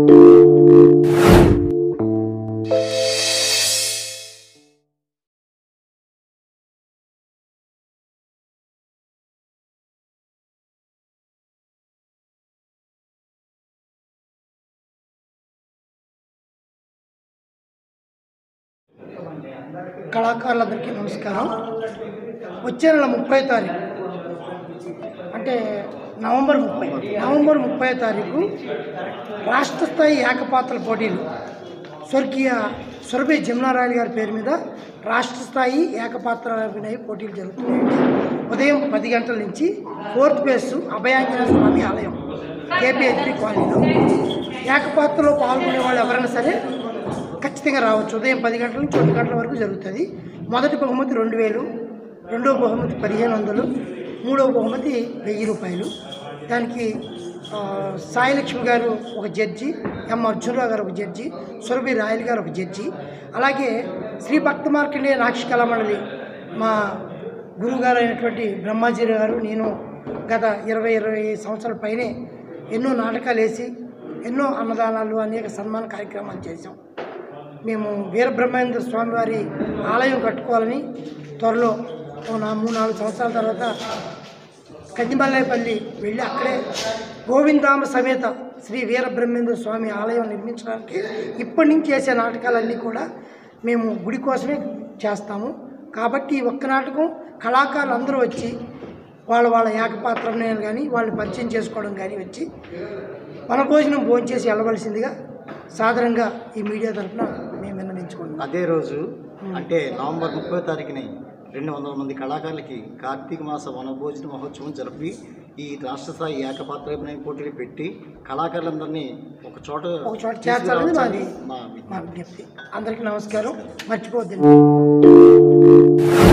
కళాకారులందరికీ నమస్కారం వచ్చే నెల ముప్పై తారీఖు అంటే నవంబర్ ముప్పై నవంబర్ ముప్పై తారీఖు రాష్ట్ర స్థాయి ఏకపాత్ర పోటీలు స్వర్గీయ సురభి జమునారాయణ గారి పేరు మీద రాష్ట్ర స్థాయి ఏకపాత్ర అభినయ పోటీలు జరుగుతున్నాయండి ఉదయం పది గంటల నుంచి ఫోర్త్ బేస్ అభయాంజనేయ స్వామి ఆలయం కేపీహెచ్పి కాలనీలో ఏకపాత్రలో పాల్గొనే వాళ్ళు ఎవరైనా సరే ఖచ్చితంగా రావచ్చు ఉదయం పది గంటల నుంచి ఒంటి గంటల వరకు జరుగుతుంది మొదటి బహుమతి రెండు వేలు రెండో బహుమతి పదిహేను వందలు మూడో బహుమతి వెయ్యి రూపాయలు దానికి ఆ, సాయిలక్ష్మి గారు ఒక జడ్జి ఎం అర్జునరావు గారు ఒక జడ్జి సురభి రాయల్ గారు ఒక జడ్జి అలాగే శ్రీ భక్త మార్కండేయ నాక్ష కళామండలి మా గురువుగారు అయినటువంటి బ్రహ్మాజీ గారు నేను గత ఇరవై ఇరవై సంవత్సరాల పైనే ఎన్నో నాటకాలు వేసి ఎన్నో అన్నదానాలు అనేక సన్మాన కార్యక్రమాలు చేశాం మేము వీరబ్రహ్మేంద్ర స్వామి వారి ఆలయం కట్టుకోవాలని త్వరలో ఓ నా మూడు నాలుగు సంవత్సరాల తర్వాత కందిమల్లాయపల్లి వెళ్ళి అక్కడే గోవిందామ సమేత శ్రీ వీరబ్రహ్మేంద్ర స్వామి ఆలయం నిర్మించడానికి ఇప్పటి నుంచి చేసే నాటకాలన్నీ కూడా మేము గుడి కోసమే చేస్తాము కాబట్టి ఈ ఒక్క నాటకం కళాకారులు అందరూ వచ్చి వాళ్ళ వాళ్ళ ఏకపాత్రనే కానీ వాళ్ళని పరిచయం చేసుకోవడం కానీ వచ్చి మన భోజనం భోంచేసి వెళ్ళవలసిందిగా సాధారణంగా ఈ మీడియా తరఫున మేము విన్నవించుకుంటున్నాం అదే రోజు అంటే నవంబర్ ముప్పై తారీఖుని రెండు వందల మంది కళాకారులకి కార్తీక మాస వనభోజన మహోత్సవం జరిపి ఈ రాష్ట్ర స్థాయి ఏకపాత్ర అభినయ పోటీలు పెట్టి కళాకారులందరినీ ఒక చోట ఒక చోట చేర్చాలని మాది మా మా విజ్ఞప్తి అందరికీ నమస్కారం మర్చిపోద్దండి